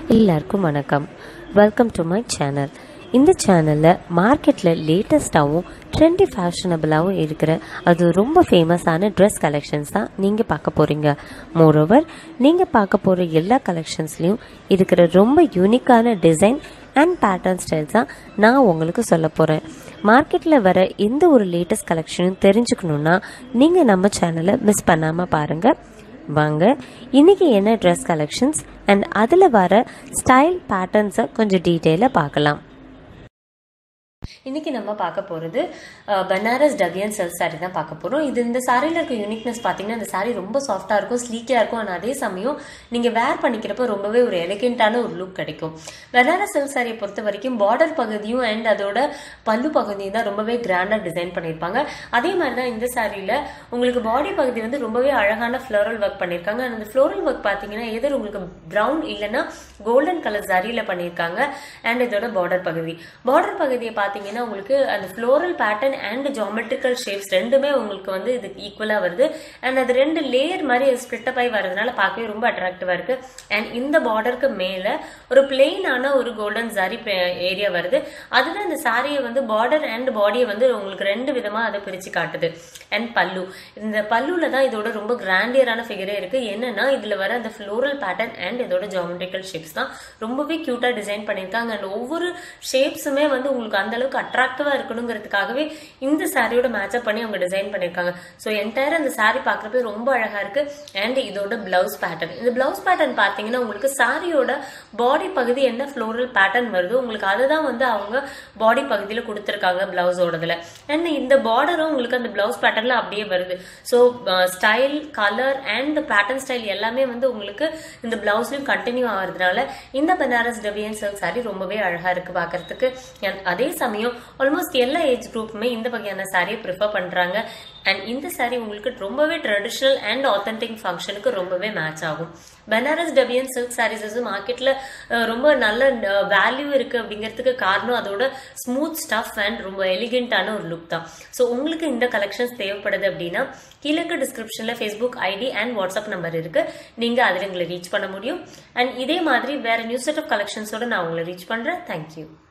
எல்லாருக்கும் வணக்கம் welcome to my channel இந்த சேனலில் மார்க்கெட்டில் லேட்டஸ்ட்டாகவும் ட்ரெண்டி ஃபேஷனபிளாகவும் இருக்கிற அது ரொம்ப ஃபேமஸான ட்ரெஸ் கலெக்ஷன்ஸ் தான் நீங்கள் பார்க்க போகிறீங்க மோரோவர் நீங்கள் பார்க்க போகிற எல்லா கலெக்ஷன்ஸ்லேயும் இருக்கிற ரொம்ப யூனிக்கான டிசைன் அண்ட் பேட்டர்ன் ஸ்டைல்ஸ் தான் நான் உங்களுக்கு சொல்ல போகிறேன் மார்க்கெட்டில் வர எந்த ஒரு லேட்டஸ்ட் கலெக்ஷனும் தெரிஞ்சுக்கணுன்னா நீங்கள் நம்ம சேனலை மிஸ் பண்ணாமல் பாருங்கள் வாங்க இன்னைக்கு என்ன ட்ரெஸ் கலெக்ஷன்ஸ் அண்ட் அதில் வர ஸ்டைல் பேட்டர்ன்ஸை கொஞ்சம் டீட்டெயிலாக பார்க்கலாம் இன்னைக்கு நம்ம பார்க்க போகிறது பனாரஸ் டகியன் செல்ஃப் சாரி தான் பார்க்க போகிறோம் இது இந்த சாரியில் இருக்க யூனிக்னஸ் பார்த்தீங்கன்னா இந்த சாரி ரொம்ப சாஃப்டாக இருக்கும் ஸ்லீக்கியாக இருக்கும் ஆனால் அதே சமயம் நீங்கள் வேர் பண்ணிக்கிறப்ப ரொம்பவே ஒரு எலிகென்ட்டான ஒரு லுக் கிடைக்கும் பனாரஸ் செல்ஃப் சாரியை பொறுத்த வரைக்கும் பார்டர் பகுதியும் அண்ட் அதோட பல்லு பகுதியும் தான் ரொம்பவே கிராண்டாக டிசைன் பண்ணியிருப்பாங்க அதே மாதிரி தான் இந்த சாரியில் உங்களுக்கு பாடி பகுதி வந்து ரொம்பவே அழகான ஃப்ளோரல் ஒர்க் பண்ணியிருக்காங்க அந்த ஃப்ளோரல் ஒர்க் பார்த்தீங்கன்னா எதிர் உங்களுக்கு ப்ரௌன் இல்லைன்னா கோல்டன் கலர் சாரியில் பண்ணியிருக்காங்க அண்ட் இதோட பார்டர் பகுதி பார்டர் பகுதியை பார்த்தீங்கன்னா உங்களுக்கு அந்த floral pattern and geometrical shapes ரெண்டுமே உங்களுக்கு வந்து இது ஈக்குவலாக வருது அண்ட் அது ரெண்டு லேயர் மாதிரி ஸ்ப்ளிட்டப் ஆகி வரதுனால பார்க்கவே ரொம்ப அட்ராக்டிவாக இருக்கு அண்ட் இந்த பார்டருக்கு மேலே ஒரு பிளெயினான ஒரு கோல்டன் சாரி ஏரியா வருது அதுதான் இந்த சாரியை வந்து பார்டர் அண்ட் பாடியை வந்து உங்களுக்கு ரெண்டு விதமாக அதை பிரித்து காட்டுது அண்ட் பல்லு இந்த பல்லுல தான் இதோட ரொம்ப கிராண்டியரான ஃபிகரே இருக்கு என்னன்னா இதுல வர அந்த ஃப்ளோரல் பேட்டர்ன் அண்ட் இதோட ஜாமெட்ரிக்கல் ஷேப்ஸ் தான் ரொம்பவே கியூட்டா டிசைன் பண்ணியிருக்காங்க அண்ட் ஒவ்வொரு ஷேப்ஸுமே வந்து உங்களுக்கு அந்த அளவுக்கு அட்ராக்டிவா இருக்கணுங்கிறதுக்காகவே இந்த சாரியோட மேட்சப் பண்ணி அவங்க டிசைன் பண்ணியிருக்காங்க ஸோ என்டையர் அந்த சாரி பார்க்குறப்ப ரொம்ப அழகா இருக்கு அண்ட் இதோட பிளவுஸ் பேட்டர்ன் இந்த பிளவுஸ் பேட்டர்ன் பார்த்தீங்கன்னா உங்களுக்கு சாரியோட பாடி பகுதி என்ன ஃப்ளோரல் பேட்டர்ன் வருதோ உங்களுக்கு அதை தான் வந்து அவங்க பாடி பகுதியில் கொடுத்துருக்காங்க பிளவுஸோடதுல அண்ட் இந்த பார்டரும் உங்களுக்கு அந்த பிளவுஸ் பேட்டர்ன்ல அப்படியே வருது so style colour and pattern style எல்லாமே வந்து உங்களுக்கு இந்த பிளவுஸ்லயும் கண்டினியூ ஆகிறதுனால இந்த பனாரஸ் டபியன் சில்க் சாரி ரொம்பவே அழகா இருக்கு பார்க்கறதுக்கு அதே சமயம் ஆல்மோஸ்ட் எல்லா ஏஜ் குரூப்புமே இந்த வகையான சாரியை ப்ரிஃபர் பண்றாங்க அண்ட் இந்த சாரி உங்களுக்கு ரொம்பவே ட்ரெடிஷ்னல் அண்ட் ஆத்தென்டிக் ஃபங்க்ஷனுக்கு ரொம்பவே மேட்ச் ஆகும் பனாரஸ் டபியன் சில்க் சாரீஸ் மார்க்கெட்ல ரொம்ப நல்ல வேல்யூ இருக்கு அப்படிங்கிறதுக்கு காரணம் அதோட ஸ்மூத் ஸ்டஃப் அண்ட் ரொம்ப எலிகென்ட்டான ஒரு லுக் தான் ஸோ உங்களுக்கு இந்த கலெக்ஷன்ஸ் தேவைப்படுது அப்படின்னா கீழே டிஸ்கிரிப்ஷன்ல Facebook ID and WhatsApp number இருக்கு நீங்க அதில் எங்களை ரீச் பண்ண முடியும் அண்ட் இதே மாதிரி வேற நியூ செட் ஆஃப் கலெக்ஷன்ஸோட நான் உங்களை ரீச் பண்றேன் தேங்க்யூ